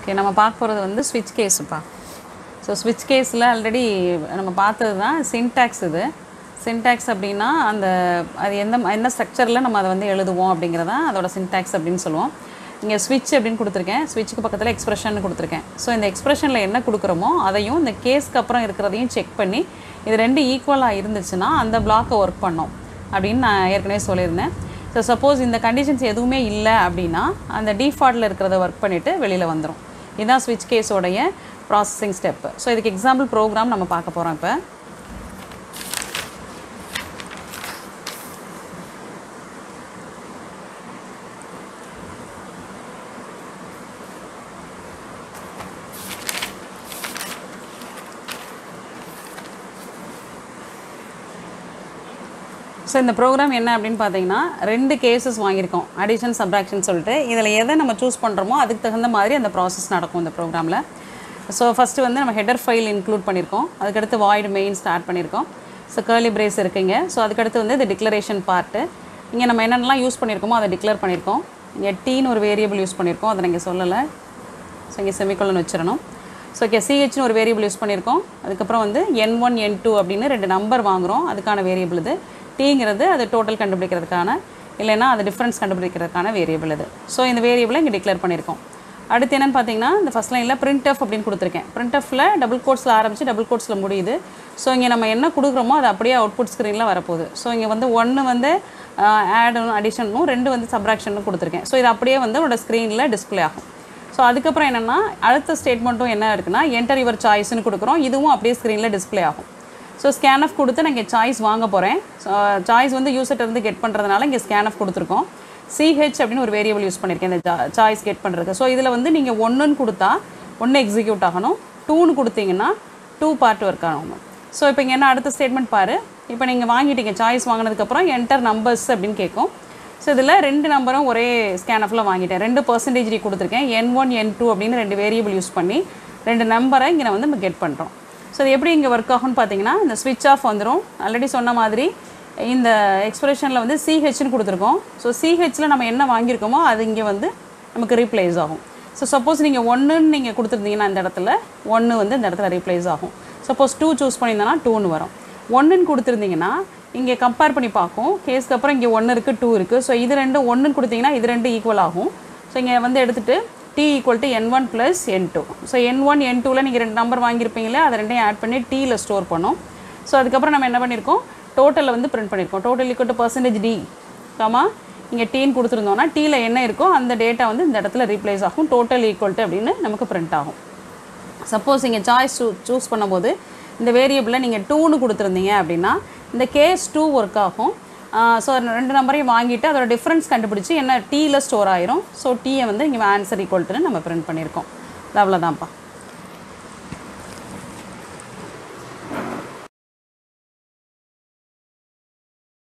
okay நம்ம பார்க்க போகிறது வந்து ஸ்விட்ச் கேஸுப்பா ஸோ ஸ்விட்ச் கேஸில் ஆல்ரெடி நம்ம பார்த்தது தான் சின்டாக்ஸ் இது சின்டாக்ஸ் அப்படின்னா அந்த அது எந்த எந்த ஸ்ட்ரக்சரில் நம்ம அதை வந்து எழுதுவோம் அப்படிங்கிறதான் அதோட சின்டாக்ஸ் அப்படின்னு சொல்லுவோம் இங்கே ஸ்விட்ச் அப்படின்னு கொடுத்துருக்கேன் ஸ்விட்சுக்கு பக்கத்தில் எக்ஸ்பிரஷன் கொடுத்துருக்கேன் ஸோ இந்த எக்ஸ்பிரஷனில் என்ன கொடுக்குறோமோ அதையும் இந்த கேஸ்க்கு அப்புறம் இருக்கிறதையும் செக் பண்ணி இது ரெண்டு ஈக்குவலாக இருந்துச்சுன்னா அந்த பிளாக்கை ஒர்க் பண்ணோம் அப்படின்னு நான் ஏற்கனவே சொல்லியிருந்தேன் ஸோ சப்போஸ் இந்த கண்டிஷன்ஸ் எதுவுமே இல்லை அப்படின்னா அந்த டிஃபால்ட்டில் இருக்கிறத ஒர்க் பண்ணிவிட்டு வெளியில் வந்துடும் இதுதான் ஸ்விட்ச் கேஸோடைய ப்ராசஸிங் ஸ்டெப்பு ஸோ இதுக்கு எக்ஸாம்பிள் ப்ரோக்ராம் நம்ம பார்க்க போகிறோம் இப்போ ஸோ இந்த ப்ரோக்ராம் என்ன அப்படின்னு பார்த்தீங்கன்னா ரெண்டு கேசஸ் வாங்கியிருக்கோம் அடிஷன் சப்ராக்ஷன் சொல்லிட்டு இதில் எதை நம்ம சூஸ் பண்ணுறோமோ அதுக்கு தகுந்த மாதிரி அந்த ப்ராசஸ் நடக்கும் இந்த ப்ரோக்ராமில் ஸோ ஃபஸ்ட்டு வந்து நம்ம ஹெடர் ஃபைல் இன்க்ளூட் பண்ணியிருக்கோம் அதுக்கடுத்து வாய்டு மெயின் ஸ்டார்ட் பண்ணியிருக்கோம் ஸோ கேர்லி பிரேஸ் இருக்குங்க ஸோ அதுக்கடுத்து வந்து இது டிக்ளரேஷன் பார்ட்டு இங்கே நம்ம என்னென்னலாம் யூஸ் பண்ணியிருக்கோமோ அதை டிக்ளேர் பண்ணியிருக்கோம் இங்கே டீன்னு ஒரு வேரியபிள் யூஸ் பண்ணியிருக்கோம் அதை நீங்கள் சொல்லலை ஸோ இங்கே செமிகோலன் வச்சிடணும் ஸோ ஓகே சிஹெச்னு ஒரு வேரியபிள் யூஸ் பண்ணியிருக்கோம் அதுக்கப்புறம் வந்து என் ஒன் என் டூ அப்படின்னு ரெண்டு நம்பர் வாங்குகிறோம் அதுக்கான வேரியபிள் இது டீங்கிறது அது டோட்டல் கண்டுபிடிக்கிறதுக்கான இல்லைன்னா அது டிஃப்ரென்ஸ் கண்டுபிடிக்கிறதுக்கான வேரியபிள் இது ஸோ இந்த வேரியபிளை இங்கே டிக்ளேர் பண்ணியிருக்கோம் அடுத்து என்னென்னு பார்த்தீங்கன்னா இந்த ஃபஸ்ட் லைனில் பிரிண்ட் எஃப் அப்படின்னு கொடுத்துருக்கேன் பிரிண்ட் எஃப்ல டபுள் கோட்ஸில் ஆரம்பித்து டபுள் கோட்ஸில் முடியுது ஸோ இங்கே நம்ம என்ன கொடுக்குறோமோ அது அப்படியே அவுட்புட் ஸ்க்ரீனில் வரப்போகுது ஸோ இங்கே வந்து ஒன்று வந்து ஆடும் அடிஷனும் ரெண்டு வந்து சப்ராக்ஷனும் கொடுத்துருக்கேன் ஸோ இது அப்படியே வந்து உங்களோட ஸ்க்ரீனில் டிஸ்ப்ளே ஆகும் ஸோ அதுக்கப்புறம் என்னென்னா அடுத்த ஸ்டேட்மெண்ட்டும் என்ன இருக்குன்னா என்டர் யுவர் சாய்ஸ்னு கொடுக்குறோம் இதுவும் அப்படியே ஸ்க்ரீனில் டிஸ்ப்ளே ஆகும் ஸோ ஸ்கேன் ஆஃப் கொடுத்து நான் இங்கே சாய்ஸ் வாங்க போகிறேன் சாய்ஸ் வந்து யூசர்ட்ட இருந்து கெட் பண்ணுறதுனால இங்கே ஸ்கேன் ஆஃப் கொடுத்துருக்கோம் சிஹெச் அப்படின்னு ஒரு வேரியபிள் யூஸ் பண்ணியிருக்கேன் இந்த சாய்ஸ் கெட் பண்ணுறதுக்கு ஸோ இதில் வந்து நீங்கள் ஒன்றுன்னு கொடுத்தா ஒன்று எக்ஸிக்யூட் ஆகணும் டூன்னு கொடுத்தீங்கன்னா டூ பார்ட் ஒர்க் ஆகணும் ஸோ இப்போ இங்கே என்ன அடுத்த ஸ்டேட்மெண்ட் பாரு இப்போ நீங்கள் வாங்கிட்டீங்க சாய்ஸ் வாங்கினதுக்கப்புறம் என்டர் நம்பர்ஸ் அப்படின்னு கேட்கும் ஸோ இதில் ரெண்டு நம்பரும் ஒரே ஸ்கேன் ஆஃபில் வாங்கிட்டேன் ரெண்டு பர்சன்டேஜ் கொடுத்துருக்கேன் என் ஒன் என் டூ அப்படின்னு ரெண்டு வேரியபிள் யூஸ் பண்ணி ரெண்டு நம்பரை இங்கே வந்து நம்ம கெட் பண்ணுறோம் ஸோ இது எப்படி இங்கே ஒர்க் ஆகும்னு பார்த்தீங்கன்னா இந்த ஸ்விட்ச் ஆஃப் வந்துடும் ஆல்ரெடி சொன்ன மாதிரி இந்த எக்ஸ்பிரஷனில் வந்து சிஹெச்னு கொடுத்துருக்கோம் ஸோ சிஹெச்சில் நம்ம என்ன வாங்கியிருக்கோமோ அது இங்கே வந்து நமக்கு ரீப்ளேஸ் ஆகும் ஸோ சப்போஸ் நீங்கள் ஒன்றுன்னு நீங்கள் கொடுத்துருந்தீங்கன்னா இந்த இடத்துல ஒன்று வந்து இந்த இடத்துல ரீப்ளேஸ் ஆகும் சப்போஸ் டூ சூஸ் பண்ணியிருந்தனா டூன்னு வரும் ஒன்றுன்னு கொடுத்துருந்தீங்கன்னா இங்கே கம்பேர் பண்ணி பார்க்கும் கேஸ்க்கு அப்புறம் இங்கே ஒன்று இருக்குது டூ இருக்குது ஸோ இது ரெண்டும் ஒன்றுன்னு கொடுத்தீங்கன்னா இது ரெண்டு ஈக்குவல் ஆகும் ஸோ இங்கே வந்து எடுத்துகிட்டு D equal to N one plus N two so N one N டூவில் நீங்கள் ரெண்டு நம்பர் வாங்கியிருப்பீங்களே அதை ரெண்டையும் ஆட் பண்ணி டீயில் ஸ்டோர் பண்ணோம் ஸோ அதுக்கப்புறம் நம்ம என்ன பண்ணியிருக்கோம் டோட்டலில் வந்து பிரிண்ட் பண்ணியிருக்கோம் total equal to percentage D comma இங்கே டீன்னு கொடுத்துருந்தோம்னா டீயில் என்ன இருக்கோ அந்த டேட்டா வந்து இந்த இடத்துல ரீப்ளேஸ் ஆகும் டோட்டல் ஈக்குவல் டு அப்படின்னு நமக்கு பிரிண்ட் ஆகும் சப்போஸ் இங்கே சாய்ஸ் சூ சூஸ் பண்ணும்போது இந்த வேரியபிளில் நீங்கள் டூன்னு கொடுத்துருந்தீங்க அப்படின்னா இந்த கேஸ் டூ ஒர்க் ஆகும் ஸோ ரெண்டு நம்பரையும் வாங்கிட்டு அதோட டிஃப்ரென்ஸ் கண்டுபிடிச்சி என்ன டீயில் ஸ்டோர் ஆயிரும் ஸோ டீயை வந்து இங்கே ஆன்சர் ஈக்குவல்ட்டுன்னு நம்ம பிரிண்ட் பண்ணியிருக்கோம் அது அவ்வளோதான்ப்பா